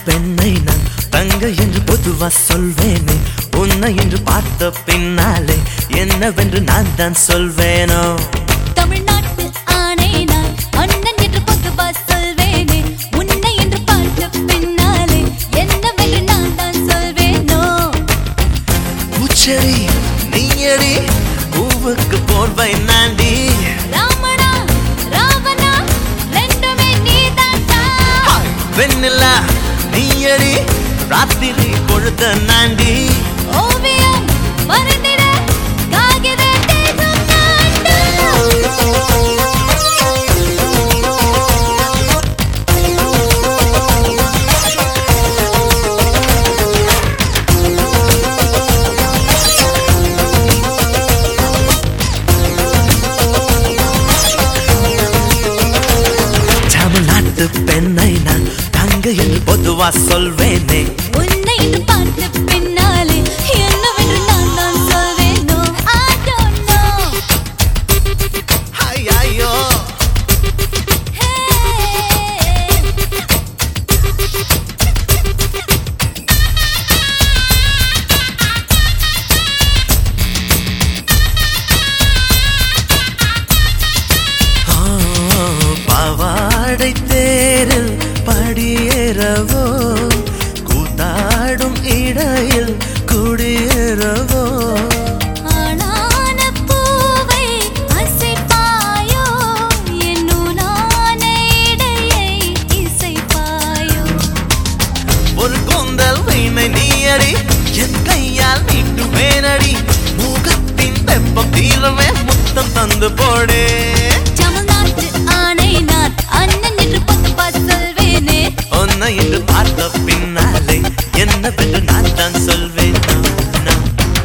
பெண்ணை நான் தங்க என்று பொதுவா சொல்வேனே உன்னை என்று பார்த்த பின்னாலே என்னவென்று நான் தான் சொல்வேனோ தமிழ்நாட்டு ஆணை நான் அண்ணன் என்று பொதுவா சொல்வேனே உன்னை என்று பார்த்த பின்னாலே என்னவென்று நான் தான் சொல்வேனோ பூச்செடி நீயடி பூவுக்கு போர்வை நாண்டி ராமனா ராவணா ரெண்டுமே நீதான்டா வெண்ணிலா நீயடி ராத்திரி பொழுத நாண்டி ஓவியம் மறந்திட காகித தேசம் நான்டா தமிழ்நாட்டு பெண்ணை நான் தங்க என்று பொதுவா சொல்வேனே உன்னை என்று பார்த்த பின்னாலே என்னவென்று நான் தான் சொல்வேனோ I don't know ஐயோ Hey ஆ, பாவாடை தேரில் படியேறவோ கூத்தாடும் இடையில் குடியேறவோ ஆனான பூவை அசைப்பாயோ என் நூலான இடையை இசைப்பாயோ ஒரு கூந்தல் வீணை நீயடி என் கையால் நீட்டு வேனடி முகத்தின் வெப்பம் தீரவே முத்தம் தந்து போடே தமிழ்நாட்டு ஆணை நான் அண்ணன் என்று பொதுப்பா சொல்வேனே உன்னை என்று பார்த்த பின்னாலே என்னவென்று நான் தான் சொல்வேன் நான், நான்.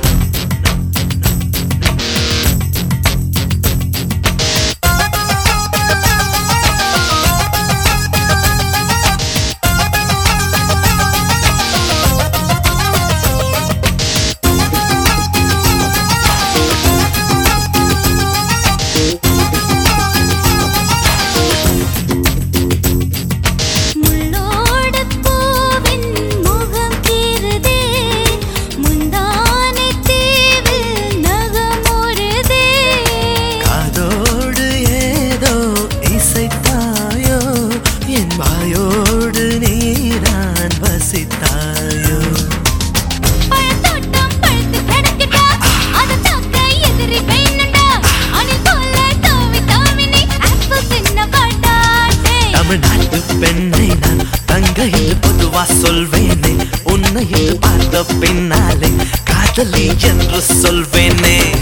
முள்ளோடு பூவின் முகம் கீறுதே முந்தானை தீவில் நகமுறுதே காதோடு ஏதோ இசைத்தாயோ என் வாயோடு நீதான் வசித்தாயோ பழத்தோட்டம் பழுத்து கிடக்குடா அது தாக்க எதிரி வேணுண்டா அணில் போல தாவி தாவி நீ ஆப்பிள் தின்ன வாடாடே தமிழ்நாட்டு பெண்ணை நான் தங்க என்று பொதுவா சொல்வேனே உன்னை என்று பார்த்த பின்னாலே காதலி என்று சொல்வேனே